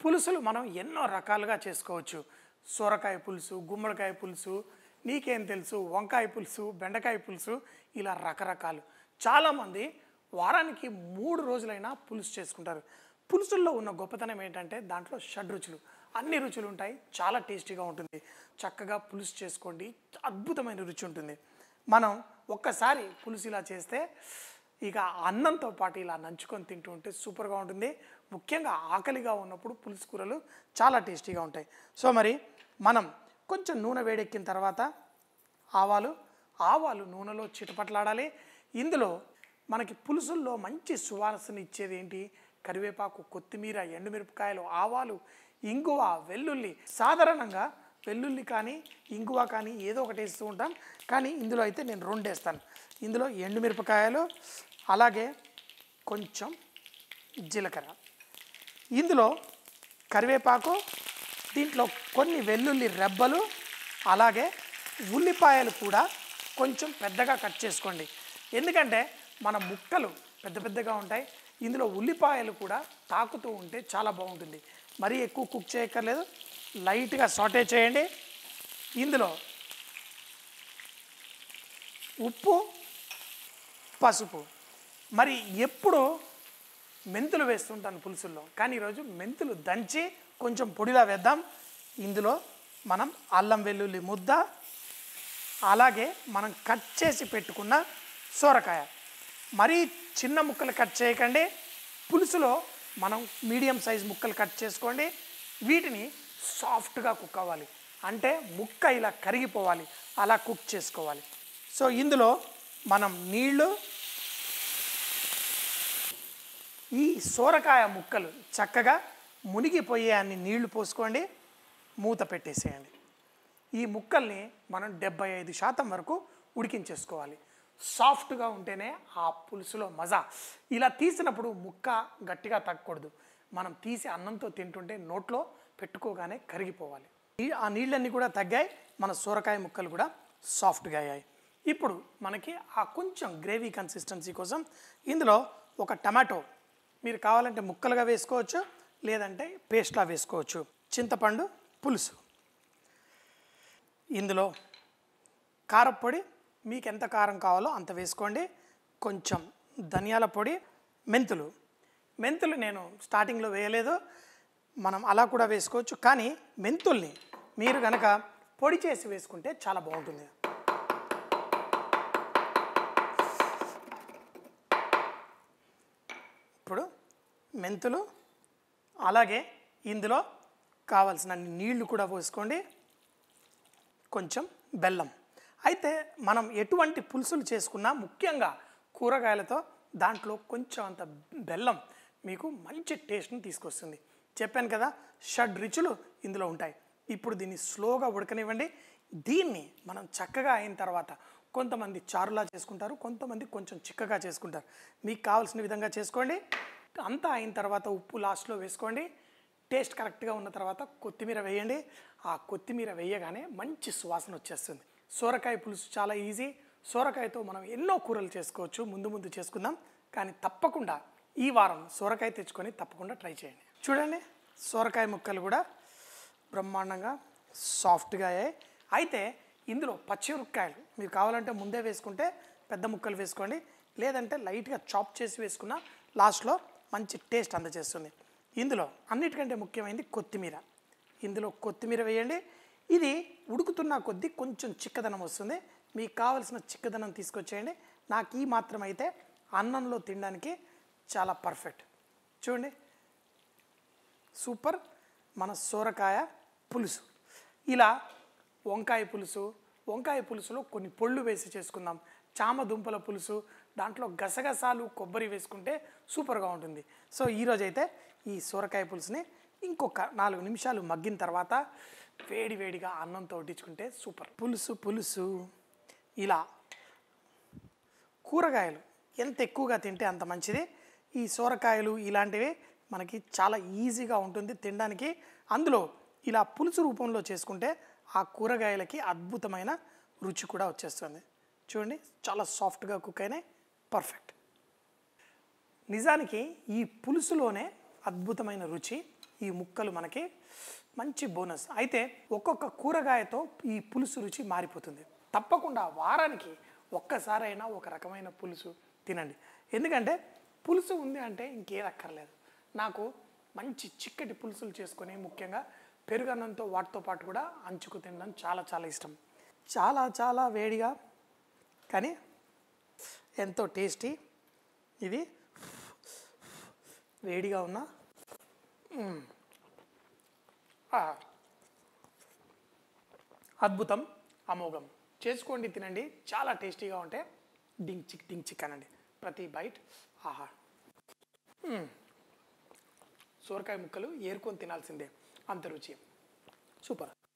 పులుసులు మనం ఎన్నో రకాలుగా చేసుకోవచ్చు సొరకాయ పులుసు గుమ్మడికాయ పులుసు నీకేం తెలుసు వంకాయ పులుసు బెండకాయ పులుసు ఇలా రకరకాలు చాలామంది వారానికి మూడు రోజులైనా పులుసు చేసుకుంటారు పులుసుల్లో ఉన్న గొప్పతనం ఏంటంటే దాంట్లో షడ్ రుచులు అన్ని రుచులు ఉంటాయి చాలా టేస్టీగా ఉంటుంది చక్కగా పులుసు చేసుకోండి అద్భుతమైన రుచి ఉంటుంది మనం ఒక్కసారి పులుసు ఇలా చేస్తే ఇక అన్నంతో పాటు ఇలా నంచుకొని తింటూ ఉంటే సూపర్గా ఉంటుంది ముఖ్యంగా ఆకలిగా ఉన్నప్పుడు పులుసు కూరలు చాలా టేస్టీగా ఉంటాయి సో మరి మనం కొంచెం నూనె వేడెక్కిన తర్వాత ఆవాలు ఆవాలు నూనెలో చిటపట్లాడాలి ఇందులో మనకి పులుసుల్లో మంచి సువాసన ఇచ్చేది ఏంటి కరివేపాకు కొత్తిమీర ఎండుమిరపకాయలు ఆవాలు ఇంగువ వెల్లుల్లి సాధారణంగా వెల్లుల్లి కానీ ఇంగువ కానీ ఏదో ఒకటి వేస్తూ ఉంటాం కానీ ఇందులో అయితే నేను రెండు వేస్తాను ఇందులో ఎండుమిరపకాయలు అలాగే కొంచెం జీలకర్ర ఇందులో కరివేపాకు దీంట్లో కొన్ని వెల్లుల్లి రెబ్బలు అలాగే ఉల్లిపాయలు కూడా కొంచెం పెద్దగా కట్ చేసుకోండి ఎందుకంటే మన ముక్కలు పెద్ద పెద్దగా ఉంటాయి ఇందులో ఉల్లిపాయలు కూడా తాకుతూ ఉంటే చాలా బాగుంటుంది మరీ ఎక్కువ కుక్ చేయక్కర్లేదు లైట్గా సాటే చేయండి ఇందులో ఉప్పు పసుపు మరి ఎప్పుడు మెంతులు వేస్తుంటాను పులుసుల్లో కానీ ఈరోజు మెంతులు దంచి కొంచెం పొడిలా వేద్దాం ఇందులో మనం అల్లం వెల్లుల్లి ముద్ద అలాగే మనం కట్ చేసి పెట్టుకున్న సోరకాయ మరీ చిన్న ముక్కలు కట్ చేయకండి పులుసులో మనం మీడియం సైజ్ ముక్కలు కట్ చేసుకోండి వీటిని సాఫ్ట్గా కుక్ అవ్వాలి అంటే ముక్క ఇలా కరిగిపోవాలి అలా కుక్ చేసుకోవాలి సో ఇందులో మనం నీళ్ళు ఈ సోరకాయ ముక్కలు చక్కగా మునిగిపోయే అన్ని నీళ్లు పోసుకోండి మూత పెట్టేసేయండి ఈ ముక్కల్ని మనం డెబ్బై ఐదు శాతం వరకు ఉడికించేసుకోవాలి సాఫ్ట్గా ఉంటేనే ఆ పులుసులో మజా ఇలా తీసినప్పుడు ముక్క గట్టిగా తగ్గకూడదు మనం తీసి అన్నంతో తింటుంటే నోట్లో పెట్టుకోగానే కరిగిపోవాలి ఈ- ఆ నీళ్ళన్నీ కూడా తగ్గాయి మన సోరకాయ ముక్కలు కూడా సాఫ్ట్గా అయ్యాయి ఇప్పుడు మనకి ఆ కొంచెం గ్రేవీ కన్సిస్టెన్సీ కోసం ఇందులో ఒక టమాటో మీరు కావాలంటే ముక్కలుగా వేసుకోవచ్చు లేదంటే పేస్ట్లా వేసుకోవచ్చు చింతపండు పులుసు ఇందులో కారపొడి మీకు ఎంత కారం కావాలో అంత వేసుకోండి కొంచెం ధనియాల పొడి మెంతులు మెంతులు నేను స్టార్టింగ్లో వేయలేదు మనం అలా కూడా వేసుకోవచ్చు కానీ మెంతుల్ని మీరు కనుక పొడి చేసి వేసుకుంటే చాలా బాగుంటుంది ఇప్పుడు మెంతులు అలాగే ఇందులో కావాల్సిన నీళ్లు కూడా పోసుకోండి కొంచెం బెల్లం అయితే మనం ఎటువంటి పులుసులు చేసుకున్నా ముఖ్యంగా కూరగాయలతో దాంట్లో కొంచెం అంత బెల్లం మీకు మంచి టేస్ట్ని తీసుకొస్తుంది చెప్పాను కదా షడ్ రుచులు ఇందులో ఉంటాయి ఇప్పుడు దీన్ని స్లోగా ఉడకనివ్వండి దీన్ని మనం చక్కగా అయిన తర్వాత కొంతమంది చారులా చేసుకుంటారు కొంతమంది కొంచెం చిక్కగా చేసుకుంటారు మీకు కావాల్సిన విధంగా చేసుకోండి అంతా అయిన తర్వాత ఉప్పు లాస్ట్లో వేసుకోండి టేస్ట్ కరెక్ట్గా ఉన్న తర్వాత కొత్తిమీర వేయండి ఆ కొత్తిమీర వేయగానే మంచి సువాసన వచ్చేస్తుంది సోరకాయ పులుసు చాలా ఈజీ సోరకాయతో మనం ఎన్నో కూరలు చేసుకోవచ్చు ముందు ముందు చేసుకుందాం కానీ తప్పకుండా ఈ వారం సోరకాయ తెచ్చుకొని తప్పకుండా ట్రై చేయండి చూడండి సోరకాయ ముక్కలు కూడా బ్రహ్మాండంగా సాఫ్ట్గా అయ్యాయి అయితే ఇందులో పచ్చిమిరపకాయలు మీరు కావాలంటే ముందే వేసుకుంటే పెద్ద ముక్కలు వేసుకోండి లేదంటే లైట్గా చాప్ చేసి వేసుకున్న లాస్ట్లో మంచి టేస్ట్ అందజేస్తుంది ఇందులో అన్నిటికంటే ముఖ్యమైనది కొత్తిమీర ఇందులో కొత్తిమీర వేయండి ఇది ఉడుకుతున్న కొద్దీ కొంచెం చిక్కదనం వస్తుంది మీకు కావలసిన చిక్కదనం తీసుకొచ్చేయండి నాకు ఈ మాత్రం అయితే అన్నంలో తినడానికి చాలా పర్ఫెక్ట్ చూడండి సూపర్ మన సోరకాయ పులుసు ఇలా వంకాయ పులుసు వంకాయ పులుసులో కొన్ని పొళ్ళు వేసి చేసుకుందాం చామ దుంపల పులుసు దాంట్లో గసగసాలు కొబ్బరి వేసుకుంటే సూపర్గా ఉంటుంది సో ఈరోజు అయితే ఈ సోరకాయ పులుసుని ఇంకొక నాలుగు నిమిషాలు మగ్గిన తర్వాత వేడి వేడిగా అన్నంతో వడ్డించుకుంటే సూపర్ పులుసు పులుసు ఇలా కూరగాయలు ఎంత ఎక్కువగా తింటే అంత మంచిది ఈ సోరకాయలు ఇలాంటివి మనకి చాలా ఈజీగా ఉంటుంది తినడానికి అందులో ఇలా పులుసు రూపంలో చేసుకుంటే ఆ కూరగాయలకి అద్భుతమైన రుచి కూడా వచ్చేస్తుంది చూడండి చాలా సాఫ్ట్గా కుక్ అయినాయి పర్ఫెక్ట్ నిజానికి ఈ పులుసులోనే అద్భుతమైన రుచి ఈ ముక్కలు మనకి మంచి బోనస్ అయితే ఒక్కొక్క కూరగాయతో ఈ పులుసు రుచి మారిపోతుంది తప్పకుండా వారానికి ఒక్కసారైనా ఒక రకమైన పులుసు తినండి ఎందుకంటే పులుసు ఉంది అంటే ఇంకేం అక్కర్లేదు నాకు మంచి చిక్కటి పులుసులు చేసుకొని ముఖ్యంగా పెరుగన్నంతో వాటితో పాటు కూడా అంచుకు తినడం చాలా చాలా ఇష్టం చాలా చాలా వేడిగా కానీ ఎంతో టేస్టీ ఇది వేడిగా ఉన్న మ్మ్. ఆ. అద్భుతం అమోఘం చేసుకోండి తినండి చాలా టేస్టీగా ఉంటే డింగ్ చిక్ డింగ్ చిక్ అనండి ప్రతి బైట్ ఆహా మ్మ్. సోరకాయ ముక్కలు ఏరుకొని తినాల్సిందే అంత రుచి సూపర్